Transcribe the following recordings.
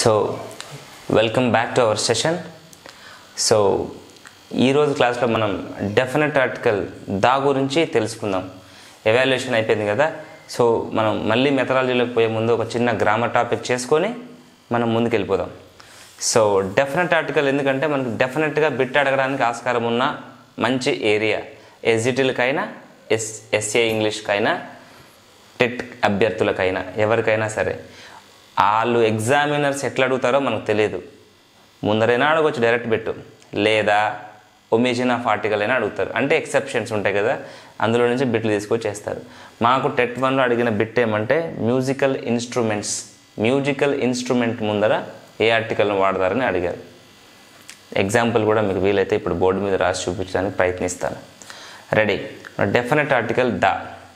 so welcome back to our session so ఈరోజు క్లాస్లో మనం డెఫినెట్ ఆర్టికల్ దా గురించి తెలుసుకుందాం ఎవాల్యుయేషన్ అయిపోయింది కదా సో మనం మళ్ళీ మెథడాలజీలోకి పోయే ముందు ఒక చిన్న గ్రామర్ టాపిక్ చేసుకొని మనం ముందుకు వెళ్ళిపోదాం సో డెఫినెట్ ఆర్టికల్ ఎందుకంటే మనకు డెఫినెట్గా బిట్ అడగడానికి ఆస్కారం ఉన్న మంచి ఏరియా ఎస్జిటీలకైనా ఎస్ ఎస్ఏ ఇంగ్లీష్కైనా టెట్ అభ్యర్థులకైనా ఎవరికైనా సరే వాళ్ళు ఎగ్జామినర్స్ ఎట్లా అడుగుతారో మనకు తెలియదు ముందరైనా అడగవచ్చు డైరెక్ట్ పెట్టు లేదా ఒమిషన్ ఆఫ్ ఆర్టికల్ అయినా అడుగుతారు అంటే ఎక్సెప్షన్స్ ఉంటాయి కదా అందులో నుంచి బిట్లు తీసుకొచ్చి చేస్తారు మాకు టెట్ వన్లో అడిగిన బిట్ ఏమంటే మ్యూజికల్ ఇన్స్ట్రుమెంట్స్ మ్యూజికల్ ఇన్స్ట్రుమెంట్ ముందర ఏ ఆర్టికల్ను వాడతారని అడిగారు ఎగ్జాంపుల్ కూడా మీకు వీలైతే ఇప్పుడు బోర్డు మీద రాసి చూపించడానికి ప్రయత్నిస్తాను ready definite article the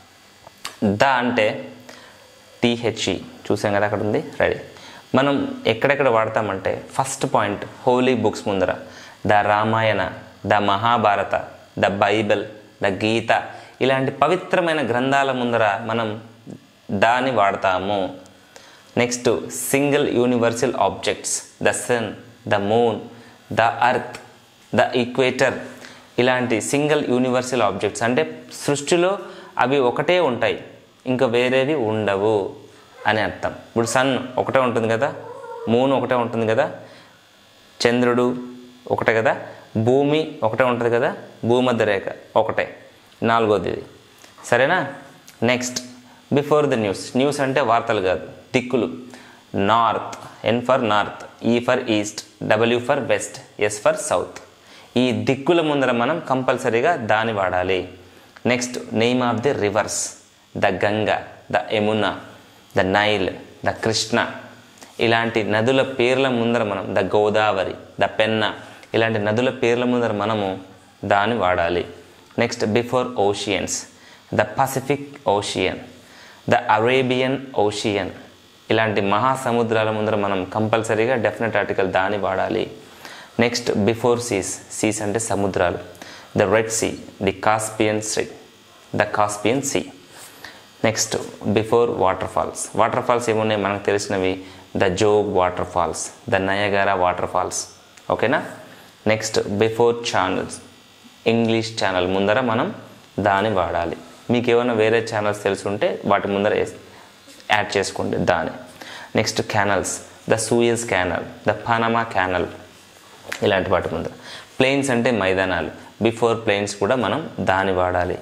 the అంటే టీహెచ్ఈ చూసాం కదా అక్కడ ఉంది రెడీ మనం ఎక్కడెక్కడ వాడతామంటే ఫస్ట్ పాయింట్ హోలీ బుక్స్ ముందర the Ramayana the Mahabharata the Bible the Gita ఇలాంటి పవిత్రమైన గ్రంథాల ముందర మనం దాని వాడతాము next single universal objects the sun the moon the earth the equator ఇలాంటి సింగిల్ యూనివర్సల్ ఆబ్జెక్ట్స్ అంటే సృష్టిలో అవి ఒకటే ఉంటాయి ఇంకా వేరేవి ఉండవు అని అర్థం ఇప్పుడు సన్ ఒకటే ఉంటుంది కదా మూన్ ఒకటే ఉంటుంది కదా చంద్రుడు ఒకటే కదా భూమి ఒకటే ఉంటుంది కదా భూమధ్య రేఖ ఒకటే నాలుగోది ఇది సరేనా next before the news news అంటే వార్తలు కాదు దిక్కులు north N for north E for east W for west S for south ఈ దిక్కుల ముందర మనం కంపల్సరీగా దాని వాడాలి next name of the rivers the Ganga the Yamuna the Nile the Krishna ఇలాంటి నదుల పేర్ల ముందర మనం ద గోదావరి ద పెన్న ఇలాంటి నదుల పేర్ల ముందర మనము దాన్ని వాడాలి next before oceans the Pacific Ocean the Arabian Ocean ఇలాంటి మహాసముద్రాల ముందర మనం కంపల్సరీగా డెఫినెట్ ఆర్టికల్ దాన్ని వాడాలి నెక్స్ట్ బిఫోర్ సీస్ సీస్ అంటే సముద్రాలు the Red Sea the Caspian Sea the Caspian Sea next before waterfalls waterfalls ఏమున్నాయి మనకు తెలిసినవి the Jog waterfalls the Niagara waterfalls ఓకేనా next before channels English Channel ముందర మనం దాన్ని వాడాలి మీకు ఏమైనా వేరే ఛానల్స్ తెలుసుంటే వాటి ముందర యాడ్ చేసుకోండి దాని next canals the Suez Canal the Panama Canal ఇలాంటి వాటి ముందర ప్లేన్స్ అంటే మైదానాలు బిఫోర్ ప్లేన్స్ కూడా మనం దాన్ని వాడాలి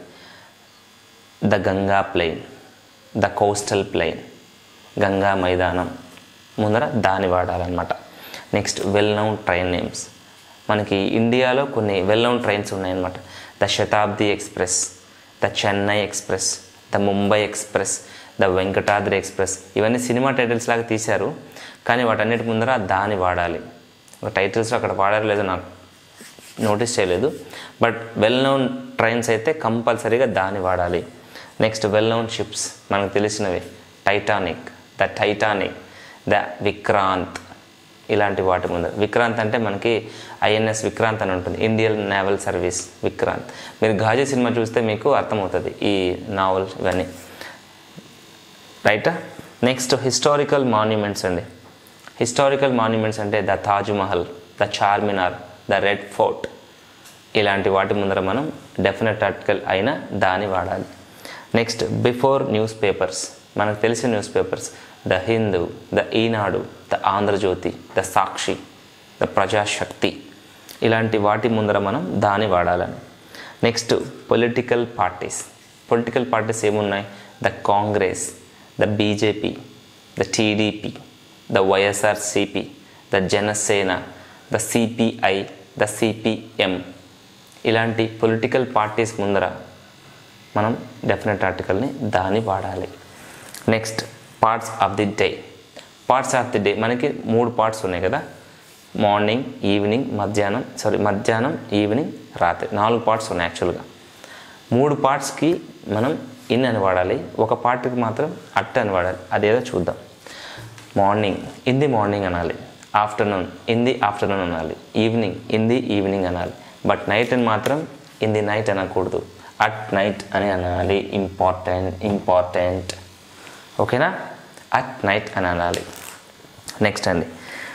the Ganga plain the coastal plain Ganga మైదానం ముందర దాని వాడాలన్నమాట next well known train names మనకి ఇండియాలో కొన్ని వెల్ నౌన్ ట్రైన్స్ ఉన్నాయన్నమాట the Shatabdi Express the Chennai Express the Mumbai Express the Venkatadri Express ఇవన్నీ సినిమా టైటిల్స్ లాగా తీశారు కానీ వాటన్నిటి ముందర దాని వాడాలి ఒక టైటిల్స్ అక్కడ వాడారో లేదో నాకు నోటీస్ చేయలేదు బట్ వెల్ నోన్ ట్రైన్స్ అయితే కంపల్సరీగా దాన్ని వాడాలి నెక్స్ట్ వెల్ నోన్ షిప్స్ మనకు తెలిసినవి Titanic the Titanic the Vikrant ఇలాంటి వాటి ముందు విక్రాంత్ అంటే మనకి ఐఎన్ఎస్ విక్రాంత్ అని ఉంటుంది ఇండియన్ నేవల్ సర్వీస్ విక్రాంత్ మీరు ఘాజీ సినిమా చూస్తే మీకు అర్థమవుతుంది ఈ నావల్ ఇవన్నీ రైటా నెక్స్ట్ హిస్టారికల్ మాన్యుమెంట్స్ అండి హిస్టారికల్ మాన్యుమెంట్స్ అంటే the Taj Mahal the Charminar the Red Fort ఇలాంటి వాటి ముందర మనం డెఫినెట్ ఆర్టికల్ అయిన దాన్ని వాడాలి నెక్స్ట్ బిఫోర్ న్యూస్ పేపర్స్ మనకు తెలిసిన newspapers the Hindu the Eenadu the Andhra Jyothi the Sakshi the Prajasakti ఇలాంటి వాటి ముందర మనం దాన్ని వాడాలని next political parties political parties ఏమున్నాయి the Congress the BJP the TDP the YSRCP the Janasena the CPI the CPM ఇలాంటి పొలిటికల్ పార్టీస్ ముందర మనం డెఫినెట్ ఆర్టికల్ని దాన్ని వాడాలి next parts of the day parts of the day మనకి మూడు పార్ట్స్ ఉన్నాయి కదా మార్నింగ్ ఈవినింగ్ మధ్యాహ్నం సారీ మధ్యాహ్నం ఈవినింగ్ రాత్రి నాలుగు పార్ట్స్ ఉన్నాయి యాక్చువల్గా మూడు పార్ట్స్కి మనం ఇన్ అని వాడాలి ఒక పార్ట్కి మాత్రం అట్ అని వాడాలి అదేదో చూద్దాం మార్నింగ్ ఇన్ ది మార్నింగ్ అనాలి ఆఫ్టర్నూన్ ఇన్ ది ఆఫ్టర్నూన్ అనాలి ఈవినింగ్ ఇన్ ది ఈవినింగ్ అనాలి బట్ నైట్ అని మాత్రం ఇన్ ది నైట్ అనకూడదు అట్ నైట్ అని అనాలి ఇంపార్టెంట్ ఇంపార్టెంట్ ఓకేనా అట్ నైట్ అని అనాలి నెక్స్ట్ అండి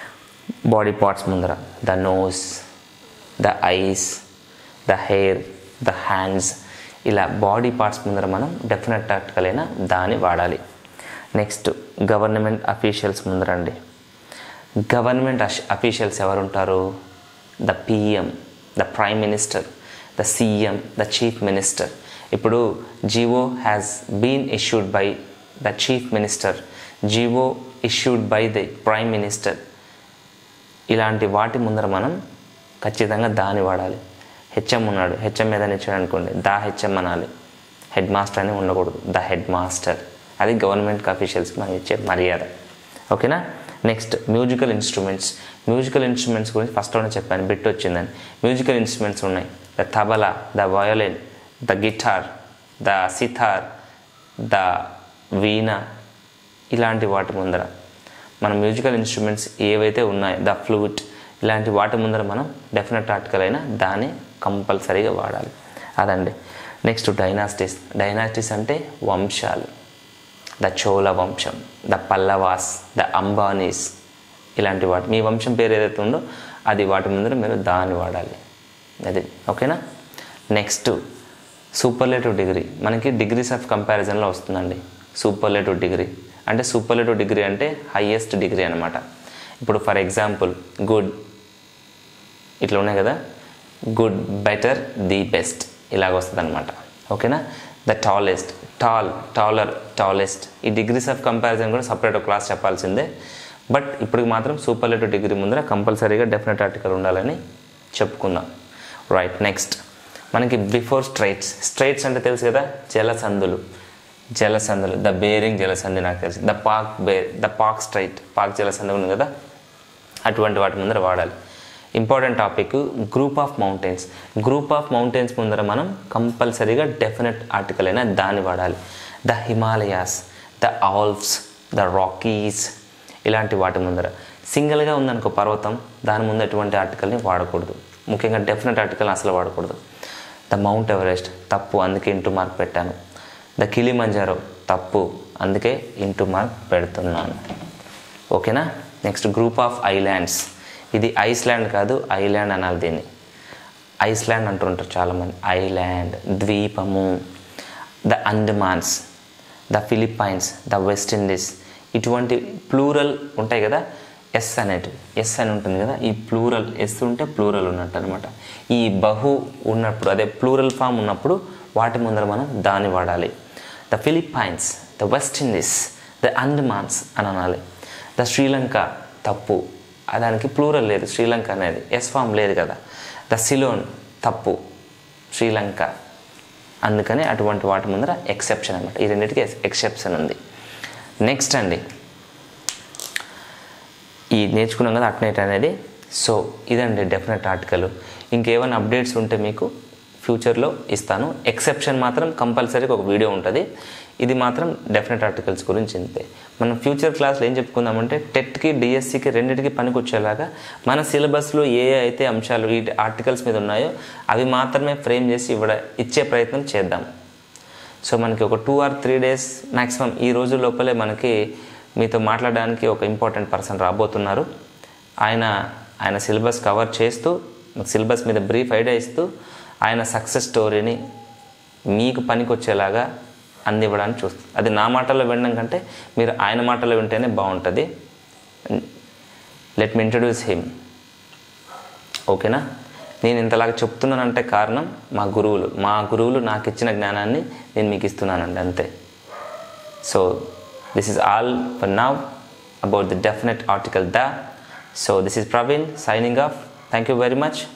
బాడీ పార్ట్స్ ముందర the nose the eyes the hair the hands ఇలా బాడీ పార్ట్స్ ముందర మనం డెఫినెట్ ఆర్టికల్ అయినా దాన్ని వాడాలి నెక్స్ట్ గవర్నమెంట్ అఫీషియల్స్ ముందరండి గవర్నమెంట్ అఫీషియల్స్ ఎవరు ఉంటారు the PM the prime minister the CM the chief minister ఇప్పుడు GO has been issued by the chief minister GO issued by the prime minister ఇలాంటి వాటి ముందర మనం ఖచ్చితంగా దాని వాడాలి హెచ్ఎం ఉన్నాడు హెచ్ఎం ఏదైనా ఇచ్చాడు అనుకోండి దా హెచ్ఎం అనాలి హెడ్ మాస్టర్ అని ఉండకూడదు ద హెడ్ మాస్టర్ అది గవర్నమెంట్ అఫీషియల్స్కి మనం ఇచ్చే మర్యాద ఓకేనా next musical instruments musical instruments గురించి ఫస్ట్లోనే చెప్పాను బిట్ వచ్చిందని మ్యూజికల్ ఇన్స్ట్రుమెంట్స్ ఉన్నాయి the tabla the violin the guitar the sitar the veena ఇలాంటి వాటి ముందర మన మ్యూజికల్ ఇన్స్ట్రుమెంట్స్ ఏవైతే ఉన్నాయో ద ఫ్లూట్ ఇలాంటి వాటి ముందర మనం డెఫినెట్ ఆర్టికల్ అయినా దాన్ని కంపల్సరీగా వాడాలి అదండి నెక్స్ట్ డైనాస్టీస్ డైనాస్టీస్ అంటే వంశాలు ద చోళ వంశం ద పల్లవాస్ ద అంబానీస్ ఇలాంటి వాటి మీ వంశం పేరు ఏదైతే ఉందో అది వాటి ముందర మీరు దాన్ని వాడాలి అది ఓకేనా నెక్స్ట్ సూపర్లేటివ్ డిగ్రీ మనకి డిగ్రీస్ ఆఫ్ కంపారిజన్లో వస్తుందండి సూపర్లేటివ్ డిగ్రీ అంటే సూపర్లేటివ్ డిగ్రీ అంటే హయ్యెస్ట్ డిగ్రీ అనమాట ఇప్పుడు ఫర్ ఎగ్జాంపుల్ గుడ్ ఇట్లా ఉన్నాయి కదా గుడ్ బెటర్ ది బెస్ట్ ఇలాగ వస్తుంది అనమాట ఓకేనా the tallest tall taller tallest ఈ డిగ్రీస్ ఆఫ్ కంపారిజన్ కూడా సపరేట్ క్లాస్ చెప్పాల్సిందే బట్ ఇప్పటికి మాత్రం సూపర్లేటివ్ డిగ్రీ ముందర కంపల్సరీగా డెఫినెట్ ఆర్టికల్ ఉండాలని చెప్పుకుందాం రైట్ నెక్స్ట్ మనకి బిఫోర్ స్ట్రైట్స్ స్ట్రైట్స్ అంటే తెలుసు కదా జలసందులు జలసందులు ద బేరింగ్ జలసంధి నాకు తెలుసు the Palk Bay the Palk Strait Palk జలసంధి ఉంది కదా అటువంటి వాటి ముందర వాడాలి important topic group of mountains group of mountains ముందర మనం కంపల్సరీగా డెఫినెట్ ఆర్టికల్ అయినా దాన్ని వాడాలి the Himalayas the Alps the Rockies ఇలాంటి వాటి ముందర సింగిల్గా ఉందనుకో పర్వతం దాని ముందు ఎటువంటి ఆర్టికల్ని వాడకూడదు ముఖ్యంగా డెఫినెట్ ఆర్టికల్ అసలు వాడకూడదు ద మౌంట్ ఎవరెస్ట్ తప్పు అందుకే ఇంటూ మార్క్ పెట్టాను ద కిలిమంజారో తప్పు అందుకే ఇంటూ మార్క్ పెడుతున్నాను ఓకేనా నెక్స్ట్ గ్రూప్ ఆఫ్ ఐలాండ్స్ ఇది ఐస్లాండ్ కాదు ఐలాండ్ అనాలి దీన్ని ఐస్లాండ్ అంటుంటారు చాలామంది island ద్వీపము the అండమాన్స్ the Philippines the West Indies ఇటువంటి ప్లూరల్ ఉంటాయి కదా ఎస్ అనేటివి ఎస్ అని ఉంటుంది కదా ఈ ప్లూరల్ ఎస్ ఉంటే ప్లూరల్ ఉన్నట్టు అనమాట ఈ బహు ఉన్నప్పుడు అదే ప్లూరల్ ఫామ్ ఉన్నప్పుడు వాటి ముందర మనం దాన్ని వాడాలి the Philippines the West Indies the Andamans అని అనాలి ద శ్రీలంక తప్పు ఆ దానికి ప్లూరల్ లేదు శ్రీలంక అనేది ఎస్ ఫామ్ లేదు కదా ద సిలోన్ తప్పు శ్రీలంక అందుకని అటువంటి వాటి ముందర ఎక్సెప్షన్ అనమాట ఈ రెండింటికి ఎక్సెప్షన్ ఉంది నెక్స్ట్ అండి ఈ నేర్చుకున్నాం కదా అట్నైట్ అనేది సో ఇదండి డెఫినెట్ ఆర్టికల్ ఇంకేమైనా అప్డేట్స్ ఉంటే మీకు ఫ్యూచర్లో ఇస్తాను ఎక్సెప్షన్ మాత్రం కంపల్సరీగా ఒక వీడియో ఉంటుంది ఇది మాత్రం డెఫినెట్ ఆర్టికల్స్ గురించి ఇంతే మనం ఫ్యూచర్ క్లాస్లో ఏం చెప్పుకుందామంటే టెట్కి డిఎస్సికి రెండింటికి పనికొచ్చేలాగా మన సిలబస్లో ఏ అయితే అంశాలు ఈ ఆర్టికల్స్ మీద ఉన్నాయో అవి మాత్రమే ఫ్రేమ్ చేసి ఇవ్వడ ఇచ్చే ప్రయత్నం చేద్దాం సో మనకి ఒక two or three days maximum ఈ రోజు లోపలే మనకి మీతో మాట్లాడడానికి ఒక ఇంపార్టెంట్ పర్సన్ రాబోతున్నారు ఆయన ఆయన సిలబస్ కవర్ చేస్తూ సిలబస్ మీద బ్రీఫ్ ఐడియా ఇస్తూ ఆయన సక్సెస్ స్టోరీని మీకు పనికొచ్చేలాగా అందివ్వడానికి చూస్తుంది అది నా మాటల్లో వినడం కంటే మీరు ఆయన మాటల్లో వింటేనే బాగుంటుంది లెట్ మీ ఇంట్రడ్యూస్ హిమ్ ఓకేనా నేను ఇంతలాగా చెప్తున్నానంటే కారణం మా గురువులు మా గురువులు నాకు ఇచ్చిన జ్ఞానాన్ని నేను మీకు ఇస్తున్నానండి అంతే so this is all for now about the definite article the so this is Praveen signing off thank you very much